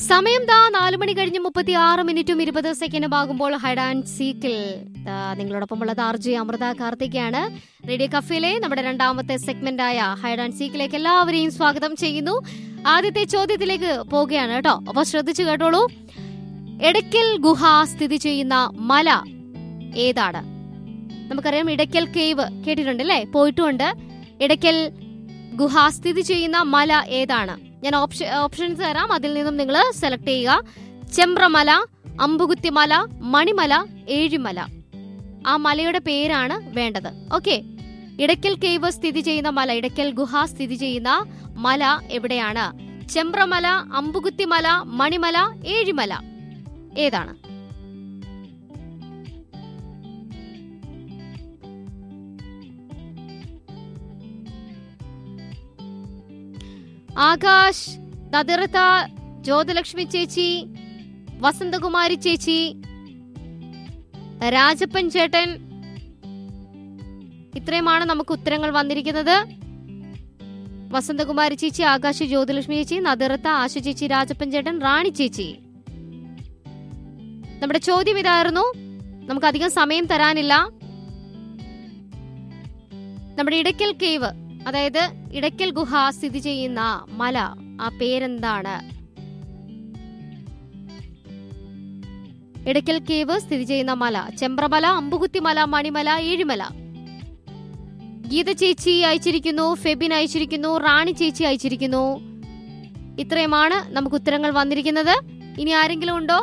സമയം ദാ നാലു മണി കഴിഞ്ഞ് മുപ്പത്തി ആറ് മിനിറ്റും ഇരുപത് സെക്കൻഡും ആകുമ്പോൾ ഹൈഡ് ആൻഡ് സീക്കിൽ ദാ നിങ്ങളോടൊപ്പം ഉള്ളത് ആർ ജെ അമൃത കാർത്തികയാണ് റേഡിയോ കഫയിലെ നമ്മുടെ രണ്ടാമത്തെ സെഗ്മെന്റ് ആയ ഹൈഡ് ആൻഡ് സീക്കിലേക്ക് എല്ലാവരെയും സ്വാഗതം ചെയ്യുന്നു ആദ്യത്തെ ചോദ്യത്തിലേക്ക് പോവുകയാണ് കേട്ടോ അപ്പൊ ശ്രദ്ധിച്ചു കേട്ടോളൂ എടയ്ക്കൽ ഗുഹ സ്ഥിതി ചെയ്യുന്ന മല ഏതാണ് നമുക്കറിയാം ഇടയ്ക്കൽ കേവ് കേട്ടിട്ടുണ്ട് അല്ലേ പോയിട്ടുമുണ്ട് ഇടയ്ക്കൽ ഗുഹ സ്ഥിതി ചെയ്യുന്ന മല ഏതാണ് ഞാൻ ഓപ്ഷൻ ഓപ്ഷൻസ് തരാം അതിൽ നിന്നും നിങ്ങൾ സെലക്ട് ചെയ്യുക ചെമ്പ്രമല അമ്പുകുത്തിമല മണിമല ഏഴിമല ആ മലയുടെ പേരാണ് വേണ്ടത് ഓക്കെ ഇടയ്ക്കൽ കേവ് സ്ഥിതി ചെയ്യുന്ന മല ഇടയ്ക്കൽ ഗുഹ സ്ഥിതി ചെയ്യുന്ന മല എവിടെയാണ് ചെമ്പ്രമല അമ്പുകുത്തിമല മണിമല ഏഴിമല ഏതാണ് ആകാശ് നദിറത്ത ജ്യോതിലക്ഷ്മി ചേച്ചി വസന്തകുമാരി ചേച്ചി രാജപ്പൻ ചേട്ടൻ ഇത്രയുമാണ് നമുക്ക് ഉത്തരങ്ങൾ വന്നിരിക്കുന്നത് വസന്തകുമാരി ചേച്ചി ആകാശ് ജ്യോതിലക്ഷ്മി ചേച്ചി നദിറത്ത ആശ ചേച്ചി രാജപ്പൻ ചേട്ടൻ റാണി ചേച്ചി നമ്മുടെ ചോദ്യം ഇതായിരുന്നു നമുക്ക് അധികം സമയം തരാനില്ല നമ്മുടെ ഇടയ്ക്കൽ കേവ് അതായത് ഇടയ്ക്കൽ ഗുഹ സ്ഥിതി ചെയ്യുന്ന മല ആ പേരെന്താണ് ഇടയ്ക്കൽ കേവ് സ്ഥിതി ചെയ്യുന്ന മല ചെമ്പ്രമല അമ്പുകുത്തിമല മണിമല ഏഴിമല ഗീത ചേച്ചി അയച്ചിരിക്കുന്നു ഫെബിൻ അയച്ചിരിക്കുന്നു റാണി ചേച്ചി അയച്ചിരിക്കുന്നു ഇത്രയുമാണ് നമുക്ക് ഉത്തരങ്ങൾ വന്നിരിക്കുന്നത് ഇനി ആരെങ്കിലും ഉണ്ടോ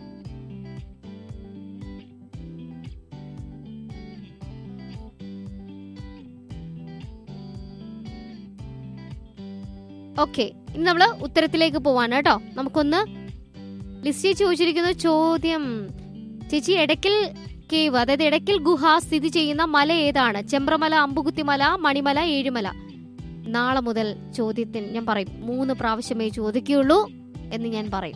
ഓക്കെ ഇനി നമ്മള് ഉത്തരത്തിലേക്ക് പോവാണ് കേട്ടോ നമുക്കൊന്ന് ലിസ്റ്റ് ചോദിച്ചിരിക്കുന്ന ചോദ്യം ചേച്ചി എടക്കൽ കേവ് അതായത് എടക്കൽ ഗുഹ സ്ഥിതി ചെയ്യുന്ന മല ഏതാണ് ചെമ്പ്രമല അമ്പുകുത്തിമല മണിമല ഏഴുമല നാളെ മുതൽ ചോദ്യത്തിന് ഞാൻ പറയും മൂന്ന് പ്രാവശ്യമേ ചോദിക്കുകയുള്ളൂ എന്ന് ഞാൻ പറയും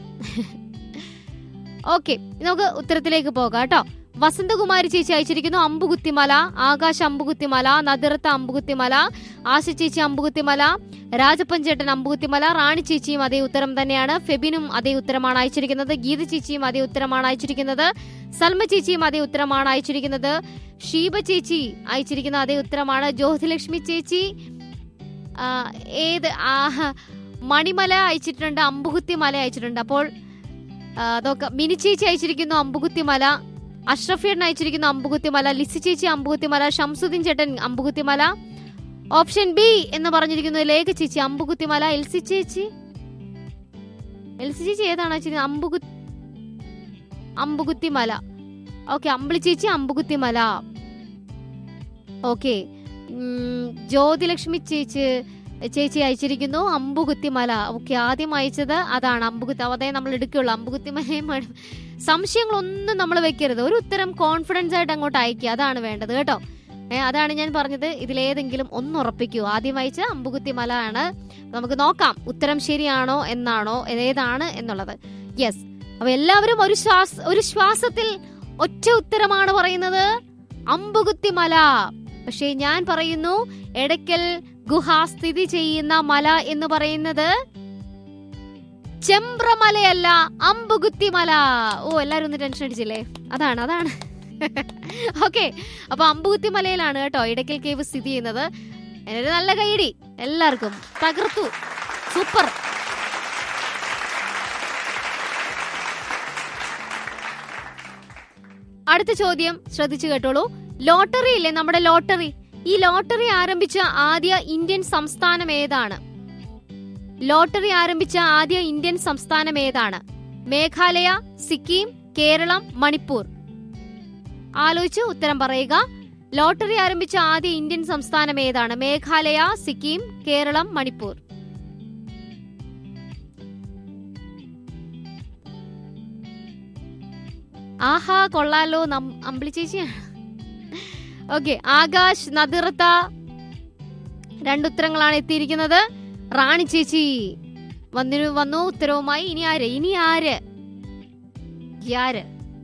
ഓക്കെ നമുക്ക് ഉത്തരത്തിലേക്ക് പോകാം കേട്ടോ വസന്തകുമാരി ചേച്ചി അയച്ചിരിക്കുന്നു അമ്പുകുത്തിമല ആകാശ് അമ്പുകുത്തിമല നദിറത്ത അമ്പുകുത്തിമല ആശ ചേച്ചി അമ്പുകുത്തിമല രാജപ്പൻ ചേട്ടൻ അമ്പുകുത്തിമല റാണി ചേച്ചിയും അതേ ഉത്തരം തന്നെയാണ് ഫെബിനും അതേ ഉത്തരമാണ് അയച്ചിരിക്കുന്നത് ഗീത ചേച്ചിയും അതേ ഉത്തരമാണ് അയച്ചിരിക്കുന്നത് സൽമ ചേച്ചിയും അതേ ഉത്തരമാണ് അയച്ചിരിക്കുന്നത് ഷീബ ചേച്ചി അയച്ചിരിക്കുന്ന അതേ ഉത്തരമാണ് ജ്യോതിലക്ഷ്മി ചേച്ചി ആ, ഏത് ആ, മണിമല അയച്ചിട്ടുണ്ട് അമ്പുകുത്തി മല അയച്ചിട്ടുണ്ട് അപ്പോൾ ആ, നോക്കാം മിനി ചേച്ചി അയച്ചിരിക്കുന്നു അമ്പുകുത്തി മല അഷ്റഫിയൻ അയച്ചിരിക്കുന്നു അമ്പുകുത്തി മല ലിസി ചേച്ചി അമ്പുകുത്തി മല ഷംസുദ്ദീൻ ചേട്ടൻ അമ്പുകുത്തി മല ഓപ്ഷൻ ബി എന്ന് പറഞ്ഞിരിക്കുന്നു ലേഖ ചേച്ചി അമ്പുകുത്തിമല എൽസി ചേച്ചി എൽസി ചേച്ചി ഏതാണ് വെച്ചിരിക്കുന്നത് അമ്പുകു അമ്പുകുത്തിമല ഓക്കെ അമ്പിളി ചേച്ചി അമ്പുകുത്തിമല ഓക്കെ ജ്യോതിലക്ഷ്മി ചേച്ചി ചേച്ചി അയച്ചിരിക്കുന്നു അമ്പുകുത്തിമല ഓക്കെ ആദ്യം അയച്ചത് അതാണ് അമ്പുകുത്തി അതേ നമ്മൾ എടുക്കുള്ളൂ അമ്പുകുത്തിമലയും മഴ- സംശയങ്ങളൊന്നും നമ്മൾ വെക്കരുത് ഒരു ഉത്തരം കോൺഫിഡൻസ് ആയിട്ട് അങ്ങോട്ട് അയക്കുക അതാണ് വേണ്ടത് കേട്ടോ ഏ, അതാണ് ഞാൻ പറഞ്ഞത് ഇതിലേതെങ്കിലും ഒന്ന് ഉറപ്പിക്കൂ ആദ്യം വായിച്ച അമ്പുകുത്തി മല ആണ് നമുക്ക് നോക്കാം ഉത്തരം ശരിയാണോ എന്നാണോ ഏതാണ് എന്നുള്ളത് യെസ് അപ്പൊ എല്ലാവരും ഒരു ശ്വാസ ഒരു ശ്വാസത്തിൽ ഒറ്റ ഉത്തരമാണ് പറയുന്നത് അമ്പുകുത്തി മല പക്ഷേ ഞാൻ പറയുന്നു എടയ്ക്കൽ ഗുഹ സ്ഥിതി ചെയ്യുന്ന മല എന്ന് പറയുന്നത് ചെമ്പ്രമലയല്ല അമ്പുകുത്തി മല ഓ എല്ലാരും ഒന്ന് ടെൻഷൻ അടിച്ചില്ലേ അതാണ് അതാണ് ഓക്കെ അപ്പൊ അമ്പുകുത്തി മലയിലാണ് കേട്ടോ ഇടയ്ക്കൽ കേവ് സ്ഥിതി ചെയ്യുന്നത് ഒരു നല്ല കൈയടി എല്ലാവർക്കും തകർത്തു സൂപ്പർ അടുത്ത ചോദ്യം ശ്രദ്ധിച്ചു കേട്ടോളൂ ലോട്ടറി ഇല്ലേ നമ്മുടെ ലോട്ടറി ഈ ലോട്ടറി ആരംഭിച്ച ആദ്യ ഇന്ത്യൻ സംസ്ഥാനം ഏതാണ് ലോട്ടറി ആരംഭിച്ച ആദ്യ ഇന്ത്യൻ സംസ്ഥാനം ഏതാണ് മേഘാലയ സിക്കിം കേരളം മണിപ്പൂർ ആലോചിച്ച് ഉത്തരം പറയുക ലോട്ടറി ആരംഭിച്ച ആദ്യ ഇന്ത്യൻ സംസ്ഥാനം ഏതാണ് മേഘാലയ സിക്കിം കേരളം മണിപ്പൂർ ആഹാ കൊള്ളാലോ നം- അമ്പിളി ചേച്ചിയാണ് ഓക്കെ ആകാശ് നദിറത്ത രണ്ടുത്തരങ്ങളാണ് എത്തിയിരിക്കുന്നത് റാണി ചേച്ചി വന്നിരു വന്നു ഉത്തരവുമായി ഇനി ആര് ഇനി ആര് ആര്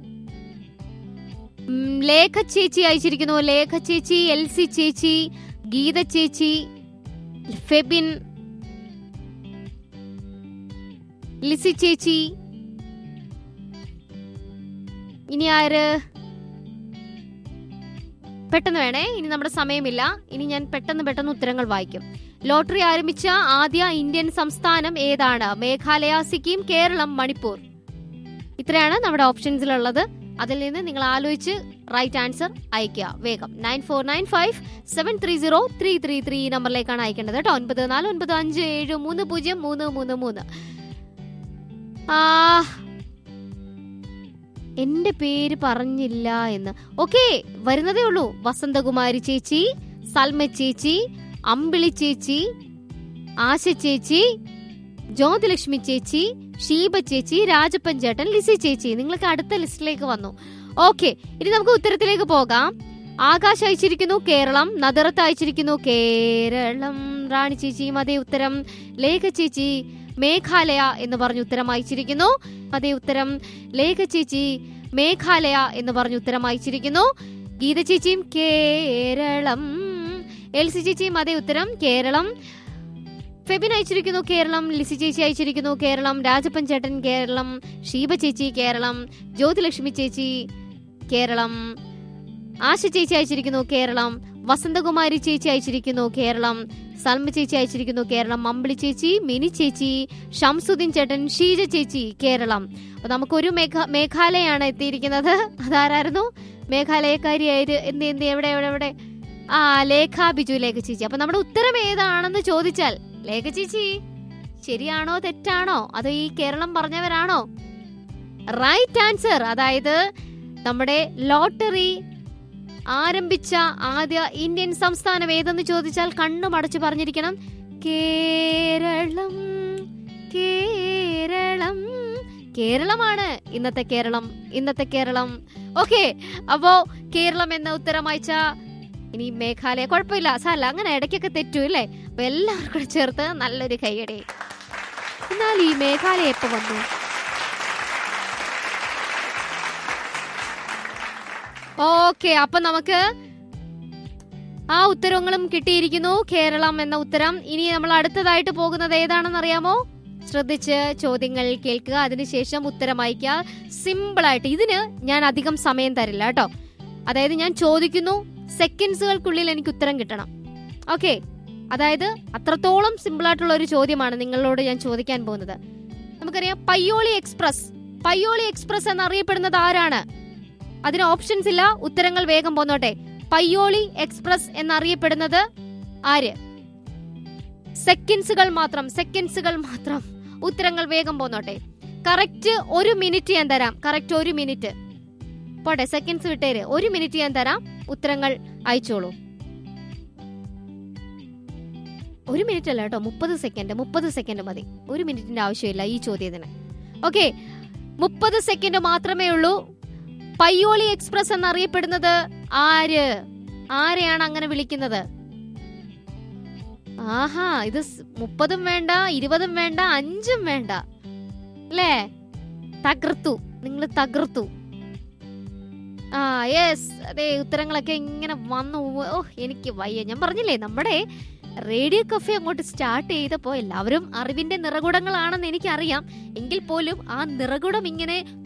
ഉം, ലേഖ ചേച്ചി അയച്ചിരിക്കുന്നു ലേഖ ചേച്ചി എൽസി ചേച്ചി ഗീത ചേച്ചി ഫെബിൻ ലിസി ചേച്ചി ഇനി ആര് പെട്ടെന്ന് വേണേ ഇനി നമ്മുടെ സമയമില്ല ഇനി ഞാൻ പെട്ടെന്ന് പെട്ടെന്ന് ഉത്തരങ്ങൾ വായിക്കും ലോട്ടറി ആരംഭിച്ച ആദ്യ ഇന്ത്യൻ സംസ്ഥാനം ഏതാണ് മേഘാലയ സിക്കിം കേരളം മണിപ്പൂർ ഇത്രയാണ് നമ്മുടെ ഓപ്ഷൻസിലുള്ളത് അതിൽ നിന്ന് നിങ്ങൾ ആലോചിച്ച് റൈറ്റ് ആൻസർ അയക്കുക വേഗം nine four nine five seven three zero three three three നമ്പറിലേക്കാണ് അയക്കേണ്ടത് കേട്ടോ ഒൻപത് നാല് ഒൻപത് അഞ്ച് ഏഴ് മൂന്ന് പൂജ്യം മൂന്ന് മൂന്ന് മൂന്ന് ആ എന്റെ പേര് പറഞ്ഞില്ല എന്ന് ഓക്കെ വരുന്നതേ ഉള്ളൂ വസന്തകുമാരി ചേച്ചി സൽമ ചേച്ചി അമ്പിളി ചേച്ചി ആശ ചേച്ചി ജ്യോതിലക്ഷ്മി ചേച്ചി ഷീബ ചേച്ചി രാജപ്പൻ ചേട്ടൻ ലിസി ചേച്ചി നിങ്ങൾക്ക് അടുത്ത ലിസ്റ്റിലേക്ക് വന്നു ഓക്കെ ഇനി നമുക്ക് ഉത്തരത്തിലേക്ക് പോകാം ആകാശ് അയച്ചിരിക്കുന്നു കേരളം നദറത്ത് അയച്ചിരിക്കുന്നു കേരളം റാണി ചേച്ചിയും അതേ ഉത്തരം ലേഖ ചേച്ചി മേഘാലയ എന്ന് പറഞ്ഞ് ഉത്തരം അയച്ചിരിക്കുന്നു അതേ ഉത്തരം ലേഖ ചേച്ചി മേഘാലയ എന്ന് പറഞ്ഞ് ഉത്തരം അയച്ചിരിക്കുന്നു ഗീത ചേച്ചിയും കേരളം എൽസി ചേച്ചിയും അതേ ഉത്തരം കേരളം ഫെബിൻ അയച്ചിരിക്കുന്നു കേരളം ലിസി ചേച്ചി അയച്ചിരിക്കുന്നു കേരളം രാജപ്പൻ ചേട്ടൻ കേരളം ഷീബ ചേച്ചി കേരളം ജ്യോതിലക്ഷ്മി ചേച്ചി കേരളം ആശ ചേച്ചി അയച്ചിരിക്കുന്നു കേരളം വസന്തകുമാരി ചേച്ചി അയച്ചിരിക്കുന്നു കേരളം സൽമ ചേച്ചി അയച്ചിരിക്കുന്നു കേരളം അമ്പിളി ചേച്ചി മിനി ചേച്ചി ഷംസുദ്ദീൻ ചേട്ടൻ ഷീജ ചേച്ചി കേരളം അപ്പൊ നമുക്കൊരു മേഘ മേഘാലയാണ് എത്തിയിരിക്കുന്നത് അതാരായിരുന്നു മേഘാലയക്കാരിയായിട്ട് എന്ത് എന്ത് എവിടെ എവിടെ എവിടെ ആ ലേഖ ബിജു ലേഖ ചേച്ചി അപ്പൊ നമ്മുടെ ഉത്തരം ഏതാണെന്ന് ചോദിച്ചാൽ ലേഖ ചേച്ചി ശരിയാണോ തെറ്റാണോ അതോ ഈ കേരളം പറഞ്ഞവരാണോ റൈറ്റ് ആൻസർ അതായത് നമ്മുടെ ലോട്ടറി ആരംഭിച്ച ആദ്യ ഇന്ത്യൻ സംസ്ഥാനം ഏതെന്ന് ചോദിച്ചാൽ കണ്ണും അടച്ചു പറഞ്ഞിരിക്കണം കേരളം കേരളം കേരളമാണ് ഇന്നത്തെ കേരളം ഇന്നത്തെ കേരളം ഓക്കെ അപ്പോ കേരളം എന്ന ഉത്തരം അയച്ച ഇനി മേഘാലയ കുഴപ്പമില്ല സാല അങ്ങനെ ഇടയ്ക്കൊക്കെ തെറ്റൂ അല്ലേ അപ്പൊ എല്ലാവർക്കും കൂടെ ചേർത്ത് നല്ലൊരു കൈയടി എന്നാൽ ഈ മേഘാലയ എപ്പോ വന്നു ഓക്കെ അപ്പൊ നമുക്ക് ആ ഉത്തരങ്ങളും കിട്ടിയിരിക്കുന്നു കേരളം എന്ന ഉത്തരം ഇനി നമ്മൾ അടുത്തതായിട്ട് പോകുന്നത് ഏതാണെന്ന് അറിയാമോ ശ്രദ്ധിച്ച് ചോദ്യങ്ങൾ കേൾക്കുക അതിനുശേഷം ഉത്തരം അയക്കുക സിമ്പിൾ ആയിട്ട് ഇതിന് ഞാൻ അധികം സമയം തരില്ല കേട്ടോ അതായത് ഞാൻ ചോദിക്കുന്നു സെക്കൻഡ്സുകൾക്കുള്ളിൽ എനിക്ക് ഉത്തരം കിട്ടണം ഓക്കെ അതായത് അത്രത്തോളം സിമ്പിൾ ആയിട്ടുള്ള ഒരു ചോദ്യമാണ് നിങ്ങളോട് ഞാൻ ചോദിക്കാൻ പോകുന്നത് നമുക്കറിയാം പയ്യോളി എക്സ്പ്രസ് പയ്യോളി എക്സ്പ്രസ് എന്നറിയപ്പെടുന്നത് ആരാണ് അതിന് ഓപ്ഷൻസ് ഇല്ല ഉത്തരങ്ങൾ വേഗം പോന്നോട്ടെ പയ്യോളി എക്സ്പ്രസ് എന്നറിയപ്പെടുന്നത് ആര് സെക്കൻഡ്സുകൾ മാത്രം സെക്കൻഡ്സുകൾ മാത്രം ഉത്തരങ്ങൾ വേഗം പോന്നോട്ടെ കറക്റ്റ് ഒരു മിനിറ്റ് ഞാൻ തരാം കറക്റ്റ് ഒരു മിനിറ്റ് പോട്ടെ സെക്കൻഡ്സ് വിട്ടേര് ഒരു മിനിറ്റ് ഞാൻ തരാം ഉത്തരങ്ങൾ അയച്ചോളൂ ഒരു മിനിറ്റ് അല്ല കേട്ടോ മുപ്പത് സെക്കൻഡ് മുപ്പത് സെക്കൻഡ് മതി ഒരു മിനിറ്റിന്റെ ആവശ്യമില്ല ഈ ചോദ്യത്തിന് ഓക്കെ മുപ്പത് സെക്കൻഡ് മാത്രമേ ഉള്ളൂ പയ്യോളി എക്സ്പ്രസ് എന്നറിയപ്പെടുന്നത് ആര് ആരെയാണ് അങ്ങനെ വിളിക്കുന്നത് ആഹാ ഇത് സ് മുപ്പതും വേണ്ട ഇരുപതും വേണ്ട അഞ്ചും വേണ്ട അല്ലേ തകർത്തു നിങ്ങൾ തകർത്തു ആ യെസ് അതെ ഉത്തരങ്ങളൊക്കെ ഇങ്ങനെ വന്നു ഓ എനിക്ക് വയ്യ ഞാൻ പറഞ്ഞില്ലേ നമ്മുടെ റേഡിയോ കഫേ അങ്ങോട്ട് സ്റ്റാർട്ട് ചെയ്തപ്പോൾ എല്ലാവരും അറിവിന്റെ നിറകുടങ്ങളാണെന്ന് എനിക്കറിയാം എങ്കിൽ പോലും ആ നിറകുടം ഇങ്ങനെ